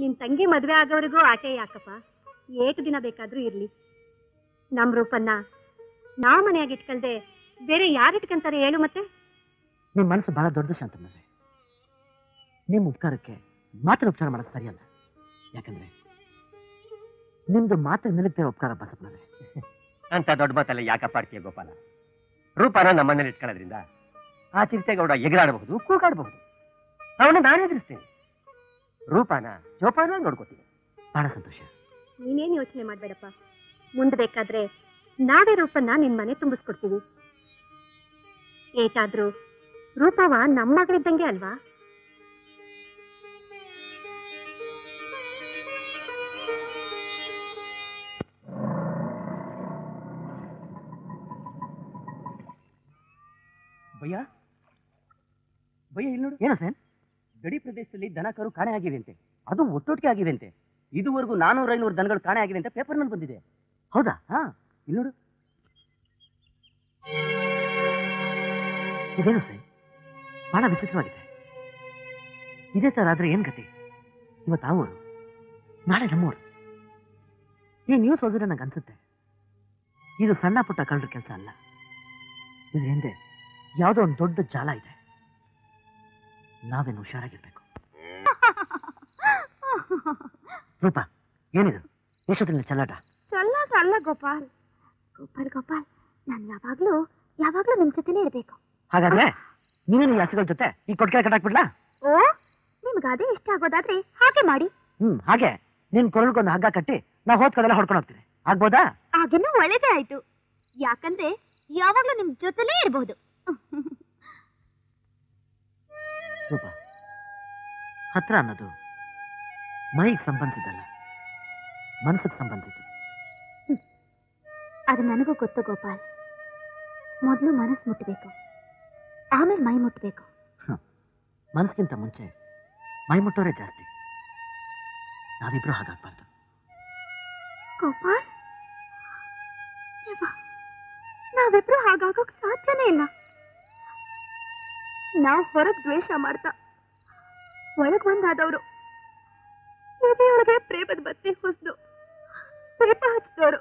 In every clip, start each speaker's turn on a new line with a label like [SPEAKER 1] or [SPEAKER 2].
[SPEAKER 1] ನಿನ್ ತಂಗಿ ಮದ್ವೆ ಆಗೋವರೆಗೂ ಆಟೆ ಯಾಕಪ್ಪ ಏಟು ದಿನ ಬೇಕಾದ್ರೂ ಇರ್ಲಿ ನಮ್ ರೂಪನ್ನ ನಾ ಮನೆಯಾಗ ಇಟ್ಕಲ್ದೆ ಬೇರೆ ಯಾರು ಇಟ್ಕಂತಾರೆ ಹೇಳು ಮತ್ತೆ
[SPEAKER 2] ನಿಮ್ಮ ಮನಸ್ಸು ಬಹಳ ದೊಡ್ಡ ಶಾಂತಮ್ಮವ್ರೆ ನಿಮ್ಮ ಉಪಕಾರಕ್ಕೆ ಮಾತ್ರ ಉಪಚಾರ ಮಾಡೋದು ಸರಿಯಲ್ಲ ಯಾಕಂದ್ರೆ ನಿಮ್ದು ಮಾತ್ರ ನಿಲ್ಲುತ್ತಿರೋ ಉಪಕಾರ ಬಸಪ್ಪನವ್ರೆ
[SPEAKER 3] ಅಂತ ದೊಡ್ಡ ಮಾತಲ್ಲ ಯಾಕಪ್ಪ ಆಡ್ತೀಯ ಗೋಪಾಲ ರೂಪಾನ ನಮ್ಮನೇಲಿ ಇಟ್ಕೊಳ್ಳೋದ್ರಿಂದ ಆ ಚಿರತೆಗೌಡ ಎಗರಾಡಬಹುದು ಕೂಗಾಡಬಹುದು ಅವನ್ನ ನಾನು ಎದುರಿಸ್ತೇನೆ ರೂಪಾನ ಜೋಪಾನ ನೋಡ್ಕೋತೀನಿ
[SPEAKER 2] ಬಹಳ ಸಂತೋಷ
[SPEAKER 1] ನೀನೇನ್ ಯೋಚನೆ ಮಾಡ್ಬೇಡಪ್ಪ ಮುಂದೆ ಬೇಕಾದ್ರೆ ನಾವೇ ರೂಪನ್ನ ನಿನ್ ಮನೆ ತುಂಬಿಸ್ಕೊಡ್ತೀವಿ ಏಟಾದ್ರೂ ರೂಪವ ನಮ್ಮ ಮಗಳಿದ್ದಂಗೆ ಅಲ್ವಾ
[SPEAKER 3] ಭಯ್ಯ ಭಯ್ಯ ಇಲ್ಲಿ ನೋಡು
[SPEAKER 2] ಏನೋ ಸರ್
[SPEAKER 3] ಗಡಿ ಪ್ರದೇಶದಲ್ಲಿ ದನ ಕರು ಕಾಣೆ ಆಗಿದೆ ಅಂತೆ ಅದು ಒಟ್ಟೊಟ್ಟಿಗೆ ಆಗಿದೆ ಅಂತೆ ಇದುವರೆಗೂ ನಾನೂರ ಐನೂರು ದನಗಳು ಕಾಣೆ ಆಗಿದೆ ಅಂತ ಪೇಪರ್ನಲ್ಲಿ ಬಂದಿದೆ
[SPEAKER 2] ಹೌದಾ
[SPEAKER 3] ಹಾ ಇಲ್ಲಿ ನೋಡು
[SPEAKER 2] ಇದೇನು ಸರ್ ಬಹಳ ವಿಚಿತ್ರವಾಗಿದೆ ಇದೇ ತರ ಆದ್ರೆ ಏನ್ ಗತಿ ಇವತ್ತು ಆ ಊರು ನಾಳೆ ನಮ್ಮೂರು ಈ ನ್ಯೂಸ್ ಓದಿದ್ರೆ ನಂಗೆ ಅನ್ಸುತ್ತೆ ಇದು ಸಣ್ಣ ಪುಟ್ಟ ಕಳ್ಳರ ಕೆಲಸ ಅಲ್ಲ ಇದ್ರ ಹಿಂದೆ ಯಾವುದೋ ಒಂದು ದೊಡ್ಡ ಜಾಲ ಇದೆ ನಾವೇನು ಹುಷಾರಾಗಿರ್ಬೇಕು ರೂಪ ಏನಿದು ಎಷ್ಟೊತ್ತಿನ ಚಲ್ಲಾಟ
[SPEAKER 1] ಚಲ್ಲಾಟ ಅಲ್ಲ ಗೋಪಾಲ್ ಗೋಪಾಲ್ ಗೋಪಾಲ್ ನಾನು ಯಾವಾಗ್ಲೂ ಯಾವಾಗ್ಲೂ ನಿಮ್ ಜೊತೆನೇ ಇರ್ಬೇಕು
[SPEAKER 2] ಹಾಗಾದ್ರೆ ನೀವೇನು ಈ ಹಸುಗಳ ಜೊತೆ ಈ ಕೊಟ್ಟಿಗೆ ಕಟ್ಟಾಕ್ಬಿಡ್ಲಾ
[SPEAKER 1] ಓ ನಿಮ್ಗೆ ಅದೇ ಇಷ್ಟ ಆಗೋದಾದ್ರೆ ಹಾಗೆ ಮಾಡಿ
[SPEAKER 2] ಹ್ಮ್ ಹಾಗೆ ನಿನ್ ಕೊರಳ್ಗೊಂದು ಹಗ್ಗ ಕಟ್ಟಿ ನಾವು ಹೋದ್ ಕಡೆಲ್ಲ ಹೊಡ್ಕೊಂಡು ಹೋಗ್ತೀನಿ ಆಗ್ಬೋದಾ
[SPEAKER 1] ಆಗಿನ್ನೂ ಒಳ್ಳೇದೇ ಆಯ್ತು ಯಾಕಂದ್ರೆ ಯಾವಾಗ್ಲೂ ನಿಮ್ ಜೊತೆಲೇ ಇರಬಹುದು
[SPEAKER 2] ರೂಪ ಹತ್ರ ಅನ್ನೋದು ಮೈಗೆ ಸಂಬಂಧಿಸಿದಲ್ಲ ಮನಸ್ಸಿಗೆ ಸಂಬಂಧಿಸಿದ್ದು
[SPEAKER 1] ಅದು ನನಗೂ ಗೊತ್ತು ಗೋಪಾಲ್ ಮೊದಲು ಮನಸ್ಸು ಮುಟ್ಟಬೇಕು ಆಮೇಲೆ ಮೈ ಮುಟ್ಟಬೇಕು
[SPEAKER 2] ಮನಸ್ಸಿಗಿಂತ ಮುಂಚೆ ಮೈ ಮುಟ್ಟೋರೇ ಜಾಸ್ತಿ ನಾವಿಬ್ರು ಹಾಗಾಗ್ಬಾರ್ದು
[SPEAKER 1] ಗೋಪಾಲ್ ದೇವ, ನಾವಿಬ್ರು ಹಾಗಾಗೋಕ್ ಸಾಧ್ಯನೇ ಇಲ್ಲ ನಾವು ಹೊರಗ್ ದ್ವೇಷ ಮಾಡ್ತಾ ಒಳಗ್ ಒಂದಾದವರು ಎದೆಯೊಳಗೆ ಪ್ರೇಮದ ಬತ್ತಿ ಹೊಸ್ದು ದೀಪ ಹಚ್ಚಿದವರು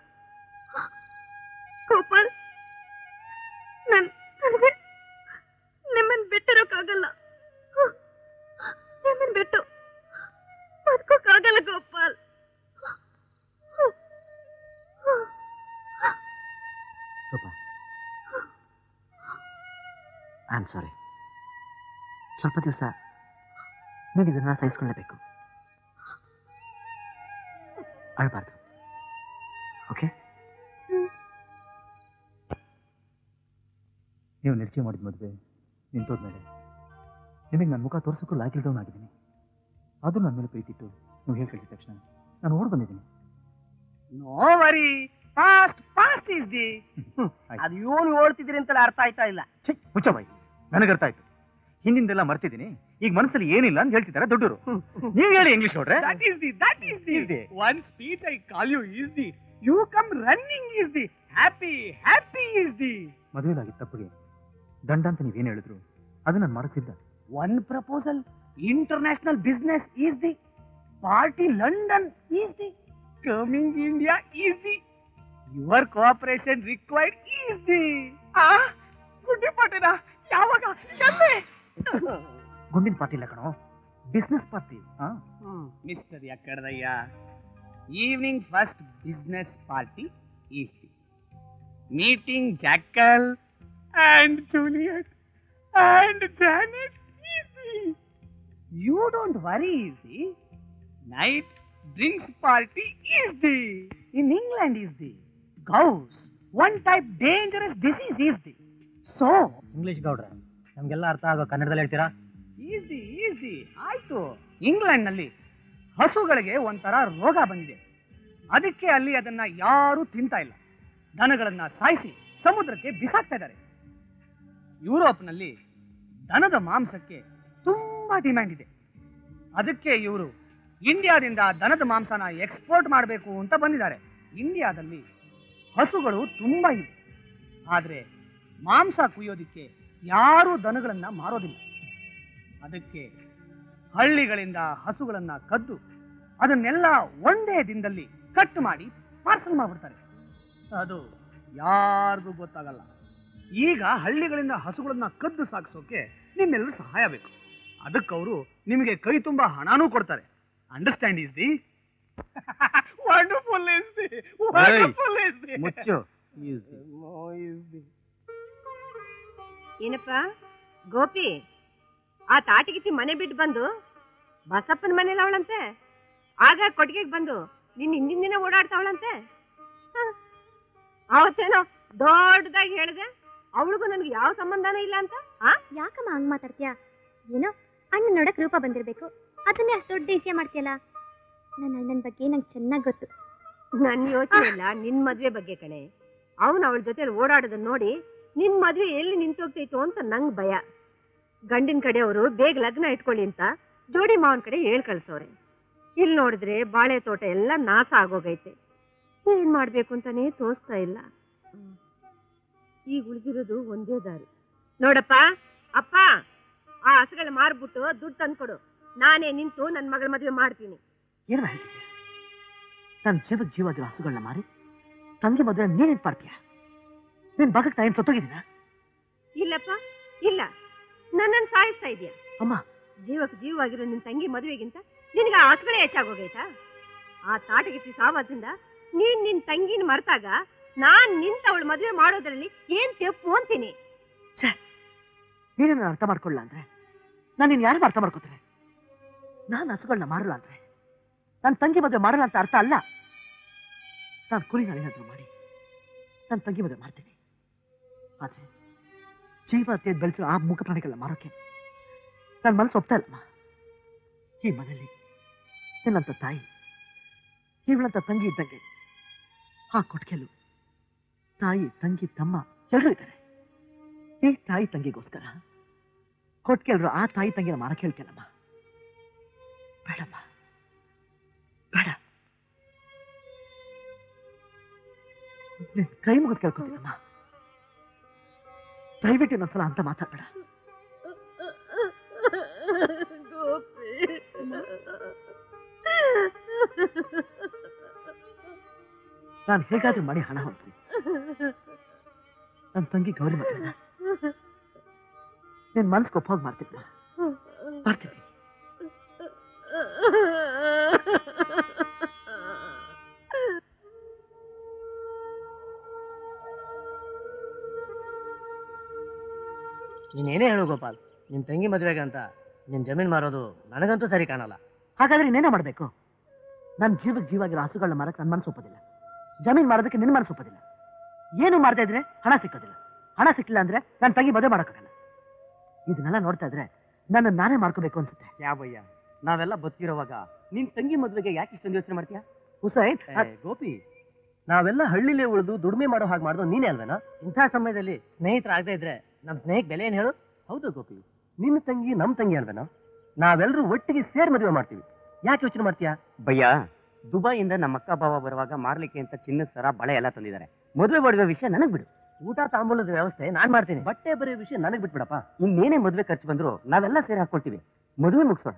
[SPEAKER 1] ಗೋಪಾಲ್ ನನ್ ನನಗೆ ನಿಮ್ಮನ್ ಬಿಟ್ಟಿರೋಕ್ಕಾಗಲ್ಲ ನಿಮ್ಮನ್ ಬಿಟ್ಟು ಬದುಕೋಕ್ಕಾಗಲ್ಲ ಗೋಪಾಲ್
[SPEAKER 2] ರೂಪ ಐ ಆಮ್ ಸಾರಿ ಸ್ವಲ್ಪ ದಿವಸ ನೀವು ಇದನ್ನ ಸಹಿಸ್ಕೊಳ್ಳೇಬೇಕು ಅಳ್ಬಾರ್ದು ಓಕೆ
[SPEAKER 4] ನೀವು ನಿಶ್ಚಯ ಮಾಡಿದ ಮದುವೆ ನಿಂತೋದ್ಮೇಲೆ ನಿಮಗೆ ನನ್ನ ಮುಖ ತೋರ್ಸೋಕ್ಕೂ ಲಾಗಿಲ್ದವನಾಗಿದ್ದೀನಿ ಅದು ನನ್ನ ಮೇಲೆ ಪ್ರೀತಿ ಇತ್ತು ನೀವು ಹೇಳಿ ಕಳಿಸಿದ ತಕ್ಷಣ ನಾನು ಓಡ್ ಬಂದಿದ್ದೀನಿ
[SPEAKER 3] no worry fast fast is the ಅದು ಇವನು ಓಡ್ತಿದ್ರಿ ಅಂತಲೇ ಅರ್ಥ ಆಯ್ತಾ ಇಲ್ಲ
[SPEAKER 4] ಛೀ ಮುಚ್ಚ ಬಾಯಿ ನನಗೆ ಅರ್ಥ ಆಯ್ತು ಹಿಂದಿಂದೆಲ್ಲ ಮರ್ತಿದ್ದೀನಿ ಈಗ ಮನಸ್ಸಲ್ಲಿ ಏನಿಲ್ಲ ಅಂತ ಹೇಳ್ತಿದ್ದಾರೆ ದೊಡ್ಡವರು ನೀವು ಹೇಳಿ ಇಂಗ್ಲಿಷ್ ನೋಡ್ರೆ
[SPEAKER 3] That is the, that is the.
[SPEAKER 4] Is the.
[SPEAKER 3] One speech I call you is the. You come running is the. Happy, happy is the.
[SPEAKER 4] ಮದುವೆಲಾಗಿದ್ದ ತಪ್ಪಿಗೆ ದಂಡ ಅಂತ ನೀವೇನು ಹೇಳಿದ್ರು ಅದು ನಾನು ಮಾಡಕ್ಕಿದ್ದ
[SPEAKER 3] One proposal. International business is the. Party London is the. Coming India is the. Your cooperation required is the. Ah, ಗುಡ್ಡಿ ಪಾಟಿನ ಯಾವಾಗ ಎಲ್ಲಿ
[SPEAKER 2] ಗುಂಡಿನ ಪಾರ್ಟಿ ಇಲ್ಲ ಕಣೋ ಬಿಸ್ನೆಸ್ ಪಾರ್ಟಿ
[SPEAKER 4] ಹಾ
[SPEAKER 3] ಮಿಸ್ಟರ್ ಯಕ್ಕಡದಯ್ಯ evening first business party is meeting Jackal and Juliet and Janet easy you don't worry easy night drinks party is the in England is the gauss one type dangerous disease is the so
[SPEAKER 2] English ಗೌಡ್ರೆ ನಮ್ಗೆಲ್ಲ ಅರ್ಥ ಆಗೋ ಕನ್ನಡದಲ್ಲಿ ಹೇಳ್ತೀರಾ
[SPEAKER 3] easy easy ಆಯ್ತು England ನಲ್ಲಿ ಹಸುಗಳಿಗೆ ಒಂಥರ ರೋಗ ಬಂದಿದೆ ಅದಕ್ಕೆ ಅಲ್ಲಿ ಅದನ್ನ ಯಾರು ತಿಂತಾ ಇಲ್ಲ ದನಗಳನ್ನ ಸಾಯಿಸಿ ಸಮುದ್ರಕ್ಕೆ ಬಿಸಾಕ್ತಾ ಇದ್ದಾರೆ ಯುರೋಪ್ನಲ್ಲಿ ದನದ ಮಾಂಸಕ್ಕೆ ತುಂಬಾ ಡಿಮ್ಯಾಂಡ್ ಇದೆ ಅದಕ್ಕೆ ಇವರು ಇಂಡಿಯಾದಿಂದ ದನದ ಮಾಂಸನ ಎಕ್ಸ್ಪೋರ್ಟ್ ಮಾಡಬೇಕು ಅಂತ ಬಂದಿದ್ದಾರೆ ಇಂಡಿಯಾದಲ್ಲಿ ಹಸುಗಳು ತುಂಬಾ ಇವೆ ಆದ್ರೆ ಮಾಂಸ ಕುಯ್ಯೋದಿಕ್ಕೆ ಯಾರೂ ದನಗಳನ್ನ ಮಾರೋದಿಲ್ಲ ಅದಕ್ಕೆ ಹಳ್ಳಿಗಳಿಂದ ಹಸುಗಳನ್ನ ಕದ್ದು ಅದನ್ನೆಲ್ಲ ಒಂದೇ ದಿನದಲ್ಲಿ ಕಟ್ ಮಾಡಿ ಪಾರ್ಸಲ್ ಮಾಡ್ಬಿಡ್ತಾರೆ ಅದು ಯಾರಿಗೂ ಗೊತ್ತಾಗಲ್ಲ ಈಗ ಹಳ್ಳಿಗಳಿಂದ ಹಸುಗಳನ್ನ ಕದ್ದು ಸಾಗಿಸೋಕೆ ನಿಮ್ಮೆಲ್ಲರೂ ಸಹಾಯ ಬೇಕು ಅದಕ್ಕವರು ನಿಮಗೆ ಕೈ ತುಂಬಾ ಹಣನೂ ಕೊಡ್ತಾರೆ understand is the wonderful is the wonderful is the
[SPEAKER 5] ಮುಚ್ಚು
[SPEAKER 1] ಏನಪ್ಪ ಗೋಪಿ ಆ ತಾಟಿಗಿತ್ತಿ ಮನೆ ಬಿಟ್ಟು ಬಂದು ಬಸಪ್ಪನ ಮನೇಲಿ ಅವಳಂತೆ ಆಗ ಕೊಟ್ಟಿಗೆಗೆ ಬಂದು ನಿನ್ನ ಹಿಂದಿನ ದಿನ ಓಡಾಡ್ತಾವಳಂತೆ ಹ. ಅವತ್ತೇನೋ ದೊಡ್ಡದಾಗಿ ಹೇಳಿದೆ ಅವಳಿಗೂ ನನಗೆ ಯಾವ ಸಂಬಂಧನೂ ಇಲ್ಲ ಅಂತ ಆ
[SPEAKER 6] ಯಾಕಮ್ಮ ಹಂಗ್ ಮಾತಾಡ್ತೀಯ ಏನೋ ಅಣ್ಣ ನೋಡಕ್ ರೂಪ ಬಂದಿರ್ಬೇಕು ಅದನ್ನೇ ಅಷ್ಟು ದೊಡ್ಡ ವಿಷಯ ಮಾಡ್ತೀಯಲ್ಲ ನನ್ನ ಅಣ್ಣನ ಬಗ್ಗೆ ನಂಗೆ ಚೆನ್ನಾಗಿ ಗೊತ್ತು
[SPEAKER 1] ನನ್ನ ಯೋಚನೆ ಇಲ್ಲ ನಿನ್ ಮದ್ವೆ ಬಗ್ಗೆ ಕಣೆ ಅವನು ಅವಳ ಜೊತೆ ಓಡಾಡೋದನ್ನ ನೋಡಿ ನಿನ್ ಮದ್ವೆ ಎಲ್ಲಿ ನಿಂತೋಗ್ತೈತು ಅಂತ ನಂಗ್ ಭಯ ಗಂಡಿನ ಕಡೆಯವರು ಬೇಗ ಲಗ್ನ ಇಟ್ಕೊಳ್ಳಿ ಅಂತ ಜೋಡಿ ಮಾವನ್ ಕಡೆ ಹೇಳ್ ಕಳ್ಸವ್ರೆ ಇಲ್ಲಿ ನೋಡಿದ್ರೆ ಬಾಳೆ ತೋಟ ಎಲ್ಲ ನಾಶ ಆಗೋಗೈತೆ ಏನ್ ಮಾಡ್ಬೇಕು ಅಂತಾನೇ ತೋಚ್ತಾ ಇಲ್ಲ ಈಗ ಉಳಿದಿರೋದು ಒಂದೇ ದಾರಿ ನೋಡಪ್ಪ ಅಪ್ಪ ಆ ಹಸುಗಳ ಮಾರ್ಬಿಟ್ಟು ದುಡ್ಡು ತಂದ್ಕೊಡು ನಾನೇ ನಿಂತು ನನ್ನ ಮಗಳ ಮದ್ವೆ ಮಾಡ್ತೀನಿ
[SPEAKER 2] ಏನು ಹೇಳ್ತಿದ್ಯಾ ನನ್ನ ಜೀವಕ್ಕೆ ಜೀವ ಆಗಿರೋ ಹಸುಗಳನ್ನ ಮಾರಿ ತಂಗಿ ಮದುವೆ ನೀನೇನ್ ಮಾಡ್ತೀಯ ನಿನ್ ಭಾಗಕ್ಕೆ ನಾನು ಸತ್ತೋಗಿದ್ದೀನ
[SPEAKER 1] ಇಲ್ಲಪ್ಪ ಇಲ್ಲ ನನ್ನನ್ನು ಸಾಯಿಸ್ತಾ ಇದೀಯ
[SPEAKER 2] ಅಮ್ಮ
[SPEAKER 1] ಜೀವಕ್ಕೆ ಜೀವವಾಗಿರೋ ನಿನ್ ತಂಗಿ ಮದುವೆಗಿಂತ ನಿನಗೆ ಆ ಹಸುಗಳೇ ಹೆಚ್ಚಾಗೋಗೈತಾ ಆ ತಾಟಗಿತ್ತಿ ಸಾವಾದ್ರಿಂದ ನೀನ್ ನಿನ್ ತಂಗಿನ ಮರ್ತಾಗ ನಾನ್ ನಿಂತ ಅವಳು ಮದುವೆ ಮಾಡೋದ್ರಲ್ಲಿ ಏನ್ ತೆಪ್ಪು ಅಂತೀನಿ
[SPEAKER 2] ನೀನೇ ನನ್ನ ಅರ್ಥ ಮಾಡ್ಕೊಳ್ಳ ಅಂದ್ರೆ ನಾನು ನಿನ್ ಯಾರು ಅರ್ಥ ಮಾಡ್ಕೋತಾರೆ ನಾನು ಹಸುಗಳನ್ನ ಮಾರಲ್ಲ ಅಂದ್ರೆ ನನ್ನ ತಂಗಿ ಮದುವೆ ಮಾಡಲ್ಲ ಅಂತ ಅರ್ಥ ಅಲ್ಲ ನಾನು ಕುರಿ ನಾನೇನಾದ್ರೂ ಮಾಡಿ ನನ್ನ ತಂಗಿ ಮದುವೆ ಮಾಡ್ತೀನಿ ಆದ್ರೆ ಜೀವ ತೇದ್ ಬೆಳೆಸಿರೋ ಆ ಮುಖ ಪ್ರಾಣಿಗಳನ್ನ ಮಾರೋಕೆ ನನ್ನ ಮನಸ್ಸು ಒಪ್ತಾ ಇಲ್ಲಮ್ಮ ಈ ಮನೆಯಲ್ಲಿ ನಿನ್ನಂತ ತಾಯಿ ಇವಳಂತ ತಂಗಿ ಇದ್ದಂಗೆ ಆ ಕೊಟ್ಕೆಲು ತಾಯಿ ತಂಗಿ ತಮ್ಮ ಎಲ್ಲರೂ ಇದ್ದಾರೆ ಈ ತಾಯಿ ತಂಗಿಗೋಸ್ಕರ ಕೊಟ್ಕೆಲ್ರು ಆ ತಾಯಿ ತಂಗಿನ ಮಾರ ಕೇಳ್ತೇನಮ್ಮ ಬೇಡಮ್ಮ ಬೇಡ ನಿನ್ ಕೈ ಮುಗಿದು ಕೇಳ್ಕೊತೀನಮ್ಮ ದಯವಿಟ್ಟು ಇನ್ನೊಂದ್ಸಲ ಅಂತ ಮಾತಾಡ್ಬೇಡ ನಾನು ಹೇಗಾದ್ರೂ ಮಾಡಿ ಹಣ ಹೊಂದ್ತೀನಿ ನನ್ನ ತಂಗಿ ಗೌರಿ ಮದುವೆನ ನಿನ್ ಮನ್ಸ್ಗೆ ಒಪ್ಪಾಗ ಮಾಡ್ತೀನಿ ಮಾಡ್ತೀನಿ
[SPEAKER 5] ನೀನೇನೇ ಹೇಳು ಗೋಪಾಲ್ ನಿನ್ ತಂಗಿ ಮದುವೆಗೆ ಅಂತ ನಿನ್ ಜಮೀನ್ ಮಾರೋದು ನನಗಂತೂ ಸರಿ ಕಾಣಲ್ಲ
[SPEAKER 2] ಹಾಗಾದ್ರೆ ಇನ್ನೇನ ಮಾಡ್ಬೇಕು ನನ್ನ ಜೀವಕ್ಕೆ ಜೀವಾಗಿರೋ ಹಸುಗಳನ್ನ ಮಾರಕ್ಕೆ ನನ್ನ ಮನಸ್ಸು ಒಪ್ಪೋದಿಲ್ಲ ಜಮೀನ್ ಮಾರೋದಕ್ಕೆ ನಿನ್ನ ಮನಸ್ಸು ಒಪ್ಪೋದಿಲ್ಲ ಏನು ಮಾಡ್ತಾ ಇದ್ರೆ ಹಣ ಸಿಕ್ಕೋದಿಲ್ಲ ಹಣ ಸಿಕ್ಕಿಲ್ಲ ಅಂದ್ರೆ ನನ್ನ ತಂಗಿ ಮದುವೆ ಮಾಡೋಕ್ಕಾಗಲ್ಲ ಇದನ್ನೆಲ್ಲ ನೋಡ್ತಾ ಇದ್ರೆ ನನ್ನ ನಾನೇ ಮಾಡ್ಕೋಬೇಕು ಅನ್ಸುತ್ತೆ
[SPEAKER 5] ಯಾವಯ್ಯ ನಾವೆಲ್ಲ ಬದುಕಿರೋವಾಗ ನಿನ್ ತಂಗಿ ಮದುವೆಗೆ ಯಾಕೆ ಇಷ್ಟೊಂದು ಯೋಚನೆ ಮಾಡ್ತೀಯಾ
[SPEAKER 2] ಹುಸೈನ್
[SPEAKER 5] ಏ, ಗೋಪಿ ನಾವೆಲ್ಲ ಹಳ್ಳಿಲೇ ಉಳಿದು ದುಡಿಮೆ ಮಾಡೋ ಹಾಗೆ ಮಾಡೋದು ನೀನೇ ಅಲ್ವೇನಾ ಇಂಥ ಸಮಯದಲ್ಲಿ ಸ್ನೇಹಿತರಾಗದೇ ಇದ್ರೆ ನಮ್ ಸ್ನೇಹಕ್ಕೆ ಬೆಲೆ ಏನ್ ಹೇಳು ಹೌದು ಗೋಪಿ ನಿನ್ನ ತಂಗಿ ನಮ್ ತಂಗಿ ಅಲ್ವೇನಾ ನಾವೆಲ್ಲರೂ ಒಟ್ಟಿಗೆ ಸೇರ್ ಮದುವೆ ಮಾಡ್ತೀವಿ ಯಾಕೆ ಯೋಚನೆ ಮಾಡ್ತೀಯಾ
[SPEAKER 7] ಭಯ್ಯ ದುಬೈಯಿಂದ ನಮ್ಮ ಅಕ್ಕ ಬಾವ ಬರುವಾಗ ಮಾರ್ಲಿಕ್ಕೆ ಅಂತ ಚಿನ್ನದ ಸರ ಬಳೆ ಎಲ್ಲ ತಂದಿದ್ದಾರೆ ಮದುವೆ ಮಾಡುವ ವಿಷಯ ನನಗ್ ಬಿಡು
[SPEAKER 5] ಊಟ ತಾಂಬೂಲದ ವ್ಯವಸ್ಥೆ ನಾನ್ ಮಾಡ್ತೀನಿ ಬಟ್ಟೆ ಬರೆಯೋ ವಿಷಯ ನನಗ್ ಬಿಟ್ಬಿಡಪ್ಪ
[SPEAKER 7] ಇನ್ನೇನೇ ಮದುವೆ ಖರ್ಚು ಬಂದ್ರು ನಾವೆಲ್ಲ ಸೇರಿ ಹಾಕೊಳ್ತೀವಿ ಮದುವೆ ಮುಗಿಸೋಣ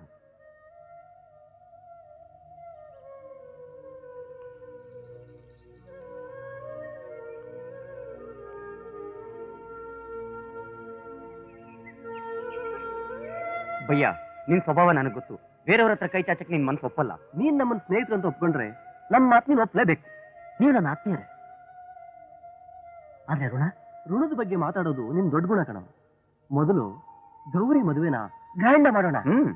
[SPEAKER 7] ಭಯ್ಯ ನಿನ್ ಸ್ವಭಾವ ನನಗೆ ಗೊತ್ತು ಬೇರೆಯವ್ರ ಹತ್ರ ಕೈ ಚಾಚಕ್ ನಿನ್ ಮನ್ಸು ಒಪ್ಪಲ್ಲ
[SPEAKER 5] ನೀನ್ ನಮ್ಮನ್ನ ಸ್ನೇಹಿತರು ಅಂತ ಒಪ್ಕೊಂಡ್ರೆ ನಮ್ಮ ಮಾತು ನೀನು ಒಪ್ಲೇಬೇಕು
[SPEAKER 2] ನೀವು ನನ್ನ ಆತ್ಮೀಯರೇ ಆದ್ರೆ ಋಣ
[SPEAKER 5] ಋಣದ ಬಗ್ಗೆ ಮಾತಾಡೋದು ನಿನ್ ದೊಡ್ಡ ಗುಣ ಕಣ ಮೊದಲು ಗೌರಿ ಮದುವೆನ ಗ್ರ್ಯಾಂಡ ಮಾಡೋಣ
[SPEAKER 7] ಹ್ಮ್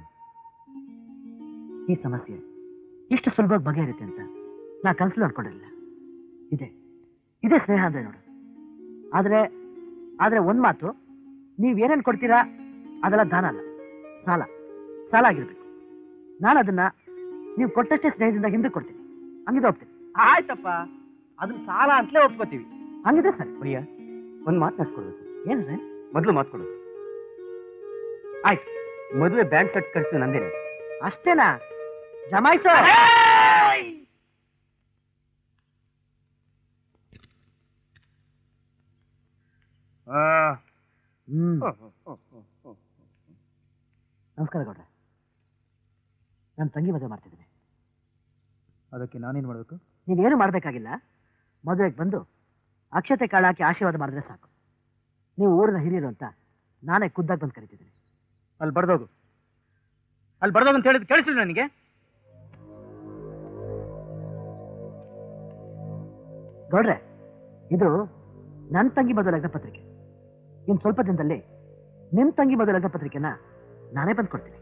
[SPEAKER 2] ಈ ಸಮಸ್ಯೆ ಇಷ್ಟು ಸುಲಭವಾಗಿ ಬಗೆಹರಿತೆ ಅಂತ ನಾ ಕನ್ಸಲು ಅನ್ಕೊಂಡಿರಲಿಲ್ಲ ಇದೆ ಇದೇ ಸ್ನೇಹ ಅಂದ್ರೆ ನೋಡು ಆದ್ರೆ ಆದ್ರೆ ಒಂದ್ ಮಾತು ನೀವ್ ಏನೇನ್ ಕೊಡ್ತೀರಾ ಅದೆಲ್ಲ ದಾನ ಅಲ್ಲ ಸಾಲ ಸಾಲ ಆಗಿರ್ಬೇಕು ನಾನು ಅದನ್ನ ನೀವು ಕೊಟ್ಟಷ್ಟೇ ಸ್ನೇಹದಿಂದ ಹಿಂದೆ ಕೊಡ್ತೀನಿ ಹಂಗಿದ್ರೆ ಹೋಗ್ತೀನಿ
[SPEAKER 7] ಆಯ್ತಪ್ಪ ಅದನ್ನ ಸಾಲ ಅಂತಲೇ ಒಪ್ಕೋತೀವಿ
[SPEAKER 2] ಹಂಗಿದ್ರೆ ಸರಿ
[SPEAKER 7] ಭಯ್ಯ ಒಂದ್ ಮಾತು ನಡ್ಸ್ಕೊಡ್ಬೇಕು
[SPEAKER 2] ಏನ್ರಿ
[SPEAKER 7] ಮೊದಲು ಮಾತು ಕೊಡು ಆಯ್ತು ಮದುವೆ ಬ್ಯಾಂಡ್ ಸೆಟ್ ಖರ್ಚು ನಂದೇನೆ
[SPEAKER 2] ಅಷ್ಟೇನಾ ಜಮಾಯಿಸೋ ಹ್ಮ್ ನಮಸ್ಕಾರ ಗೌಡ್ರೆ ನನ್ನ ತಂಗಿ ಮದುವೆ ಮಾಡ್ತಿದ್ದೀನಿ
[SPEAKER 4] ಅದಕ್ಕೆ ನಾನೇನು ಮಾಡಬೇಕು
[SPEAKER 2] ನೀವೇನು ಮಾಡಬೇಕಾಗಿಲ್ಲ ಮದುವೆಗೆ ಬಂದು ಅಕ್ಷತೆ ಕಾಳು ಹಾಕಿ ಆಶೀರ್ವಾದ ಮಾಡಿದ್ರೆ ಸಾಕು ನೀವು ಊರಿನ ಹಿರಿಯರು ಅಂತ ನಾನೇ ಖುದ್ದಾಗಿ ಬಂದು ಕರಿತಿದ್ದೀನಿ
[SPEAKER 4] ಅಲ್ಲಿ ಬರ್ದೋಗು ಅಲ್ಲಿ ಬರ್ದೋಗು ಅಂತ ಹೇಳಿದ್ ಕೇಳಿಸಿಲ್ಲ ನನಗೆ
[SPEAKER 2] ಗೌಡ್ರೆ ಇದು ನನ್ನ ತಂಗಿ ಮದುವೆ ಲಗ್ನ ಪತ್ರಿಕೆ ಇನ್ನು ಸ್ವಲ್ಪ ದಿನದಲ್ಲಿ ನಿಮ್ಮ ತಂಗಿ ಮದುವೆ ಲಗ್ನ ಪತ್ರಿಕೆನ ನಾನೇ ಬಂದು ಕೊಡ್ತೀನಿ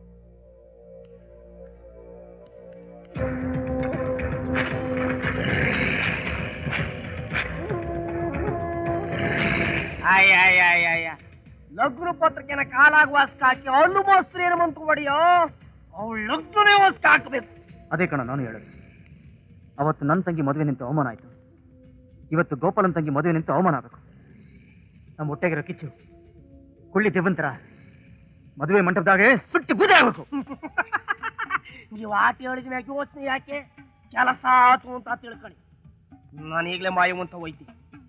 [SPEAKER 5] ಅಯ್ಯ ಲಗ್ನ ಪತ್ರಿಕೆನ ಕಾಲಾಗ ವಾಸ್ಕ ಹಾಕಿ ಅವನು ಮೋಸ್ತ್ರಿ ಏನು ಮಂತು ಹೊಡಿಯೋ ಅವಳು ಲಗ್ನೇ ವಾಸ್ಕ ಹಾಕಬೇಕು
[SPEAKER 4] ಅದೇ ಕಣ ನಾನು ಹೇಳೋದು ಅವತ್ತು ನನ್ನ ತಂಗಿ ಮದುವೆ ನಿಂತು ಅವಮಾನ ಆಯ್ತು ಇವತ್ತು ಗೋಪಾಲನ್ ತಂಗಿ ಮದುವೆ ನಿಂತು ಅವಮಾನ ಆಗಬೇಕು ನಮ್ಮ ಹೊಟ್ಟೆಗಿರೋ ಕಿಚ್ಚು ಕುಳ್ಳಿ ದಿವಂತರ ಮದುವೆ ಮಂಟಪದಾಗೆ ಸುಟ್ಟಿ ಬೂದೆ ಆಗ್ಬೇಕು
[SPEAKER 5] ನೀವು ಆಟ ಹೇಳಿದ ಮ್ಯಾಕೆ ಯೋಚನೆ ಯಾಕೆ ಕೆಲಸ ಆತು ಅಂತ ತಿಳ್ಕೊಳ್ಳಿ ನಾನು ಈಗಲೇ ಮಾಯವಂತ ಹೋಯ್ತಿ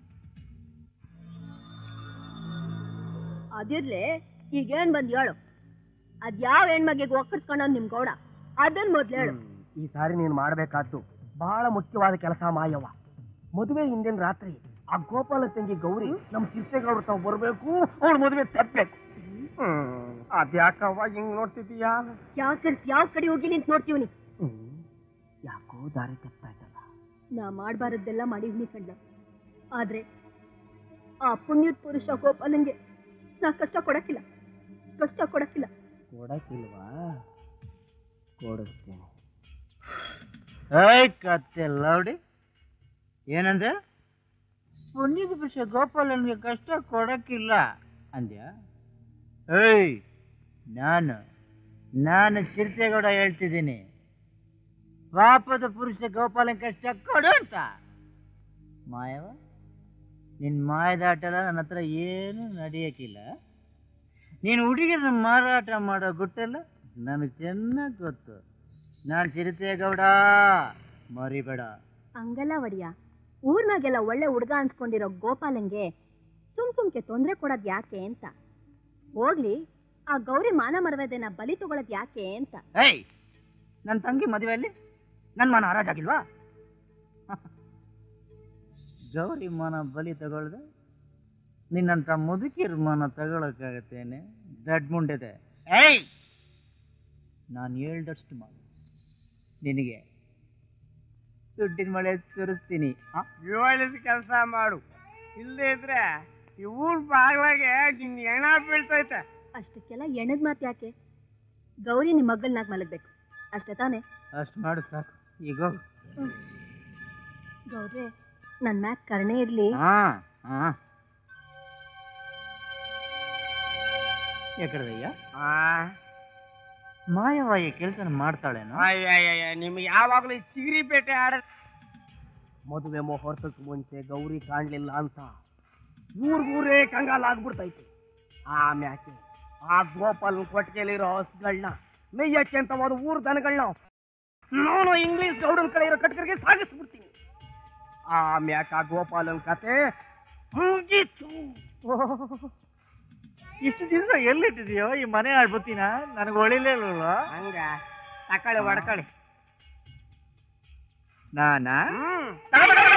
[SPEAKER 1] ಅದಿರ್ಲಿ ಈಗೇನ್ ಬಂದ್ ಹೇಳು ಅದ್ಯಾವ ಹೆಣ್ಮಗಿಗೆ ಒಕ್ಕರ್ಸ್ಕೊಂಡ ನಿಮ್ ಗೌಡ ಅದನ್ ಮೊದ್ಲು ಹೇಳು
[SPEAKER 5] ಈ ಸಾರಿ ನೀನು ಮಾಡಬೇಕಾದ್ದು ಬಹಳ ಮುಖ್ಯವಾದ ಕೆಲಸ ಮಾಯವ್ವ ಮದುವೆ ಹಿಂದಿನ ರಾತ್ರಿ ಆ ಗೋಪಾಲ ತಂಗಿ ಗೌರಿ ನಮ್ ಚಿರ್ತೆಗೌಡ್ರು ತಾವು ಬರ್ಬೇಕು ಅವಳು ಮದುವೆ ತಪ್ಪಬೇಕು ಅದ್ಯಾಕವ್ವ ಹಿಂಗ್ ನೋಡ್ತಿದೀಯಾ
[SPEAKER 1] ಯಾವ ಕರ್ಸ್ ಯಾವ ಕಡೆ ಹೋಗಿ ನಿಂತ್ ನೋಡ್ತೀವಿ
[SPEAKER 5] ಯಾಕೋ ದಾರಿ ತಪ್ಪಾಯ್ತಲ್ಲ
[SPEAKER 1] ನಾ ಮಾಡ್ಬಾರದ್ದೆಲ್ಲ ಮಾಡಿವ್ನಿ ಕಂಡ ಆದ್ರೆ ಆ ಪುಣ್ಯದ ಪುರುಷ ಗೋಪಾಲಂಗೆ ನಾ ಕಷ್ಟ ಕೊಡಕ್ಕಿಲ್ಲ ಕಷ್ಟ ಕೊಡಕ್ಕಿಲ್ಲ
[SPEAKER 5] ಕೊಡಕ್ಕಿಲ್ವಾ ಕೊಡಿಸ್ತೀನಿ ಏಯ್ ಕತ್ತೆ ಲೌಡಿ ಏನಂದೆ ಪುಣ್ಯದ ಪುರುಷ ಗೋಪಾಲನ್ಗೆ ಕಷ್ಟ ಕೊಡಕ್ಕಿಲ್ಲ ಅಂದ್ಯಾ ಏಯ್ ನಾನು ನಾನು ಚಿರತೆಗೌಡ ಹೇಳ್ತಿದ್ದೀನಿ ಪಾಪದ ಪುರುಷ ಗೋಪಾಲನ್ ಕಷ್ಟ ಕೊಡು ಅಂತ ಮಾಯವ ನಿನ್ ಮಾಯದಾಟ ಎಲ್ಲ ನನ್ನ ಹತ್ರ ಏನು ನಡೆಯಕ್ಕಿಲ್ಲ ನೀನು ಹುಡುಗಿನ ಮಾರಾಟ ಮಾಡೋ ಗುಟ್ಟೆಲ್ಲ ನನಗೆ ಚೆನ್ನಾಗಿ ಗೊತ್ತು ನಾನು ಚಿರತೆಗೌಡ ಮರಿಬೇಡ
[SPEAKER 1] ಹಂಗಲ್ಲ ಒಡಿಯ ಊರ್ನಾಗೆಲ್ಲ ಒಳ್ಳೆ ಹುಡ್ಗ ಅನ್ಸ್ಕೊಂಡಿರೋ ಗೋಪಾಲಂಗೆ ಸುಮ್ ಸುಮ್ಕೆ ತೊಂದ್ರೆ ಕೊಡೋದ್ ಯಾಕೆ ಅಂತ ಹೋಗ್ಲಿ ಆ ಗೌರಿ ಮಾನ ಮರವೇದನ ಬಲಿ ತಗೊಳೋದ್ ಯಾಕೆ ಅಂತ
[SPEAKER 5] ಏಯ್ ನನ್ನ ತಂಗಿ ಮದುವೆಯಲ್ಲಿ ನನ್ನ ಮನ ಹರಾಜಾಗಿಲ್ವಾ ಗೌರಿ ಮನ ಬಲಿ ತಗೊಳ್ದೆ ನಿನ್ನಂತ ಮುದುಕಿರ ಮನ ತಗೊಳಕ್ಕಾಗತ್ತೇನೆ ದಡ್ ಮುಂಡೆದೆ ಏಯ್ ನಾನು ಹೇಳ್ದಷ್ಟು ಮಾಡು ನಿನಗೆ ದುಡ್ಡಿನ ಮಳೆ ಸುರಿಸ್ತೀನಿ ಹೇಳಿದ ಕೆಲಸ ಮಾಡು ಇಲ್ಲದೆ ಇದ್ರೆ ಈ ಊರ್ ಬಾಗ್ಲಾಗೆ ನಿನ್ ಹೆಣ ಬೀಳ್ತೈತೆ
[SPEAKER 1] ಅಷ್ಟಕ್ಕೆಲ್ಲ ಎಣದ್ ಮಾತ್ ಯಾಕೆ ಗೌರಿ ನಿಮ್ ಮಗಳ್ನಾಗ್ ಮಲಗ್ಬೇಕು ಅಷ್ಟೇ ತಾನೆ
[SPEAKER 5] ಅಷ್ಟು ಮಾಡು ಸಾಕು ಈಗ
[SPEAKER 1] ಗೌರಿ ನನ್ ಮ್ಯಾಗ್ ಕರ್ಣೆ ಇರ್ಲಿ
[SPEAKER 5] ಹಾ ಹಾ ಯಾಕಡದಯ್ಯ ಮಾಯವಾಯಿ ಕೆಲಸ ಮಾಡ್ತಾಳೇನೋ ನಿಮ್ಗೆ ಯಾವಾಗಲೂ ಚಿಗಿರಿ ಬೇಟೆ ಆಡ ಮದುವೆ ಮುಹೂರ್ತಕ್ಕೆ ಮುಂಚೆ ಗೌರಿ ಕಾಣ್ಲಿಲ್ಲ ಅಂತ ಊರ್ಗೂರೇ ಕಂಗಾಲ ಆಗ್ಬಿಡ್ತೈತಿ ಆಮ್ಯಾಕೆ ಆ ಗೋಪಾಲ್ ಕೊಟ್ಟಿಗೆಲಿರೋ ಹಸುಗಳನ್ನ ಮೇಯಕ್ಕೆ ಅಂತ ಒಂದು ಊರ್ ದನಗಳನ್ನ ನಾನು ಇಂಗ್ಲಿಷ್ ಗೌಡನ್ ಕಡೆ ಇರೋ ಕಟ್ಕರಿಗೆ ಸಾಗಿಸ್ಬಿಡ್ತೀನಿ ಆಮ್ಯಾಕ ಆ ಗೋಪಾಲನ್ ಕತೆ ಮುಗೀತು ಇಷ್ಟು ದಿವಸ ಎಲ್ಲಿಟ್ಟಿದೆಯೋ ಈ ಮನೆ ಆಡ್ಬತ್ತೀನ ನನಗೆ ಒಳಿಲೇ ಇಲ್ವಲ್ಲ ಹಂಗ ತಕಳಿ ಹೊಡ್ಕಳಿ ನಾನಾ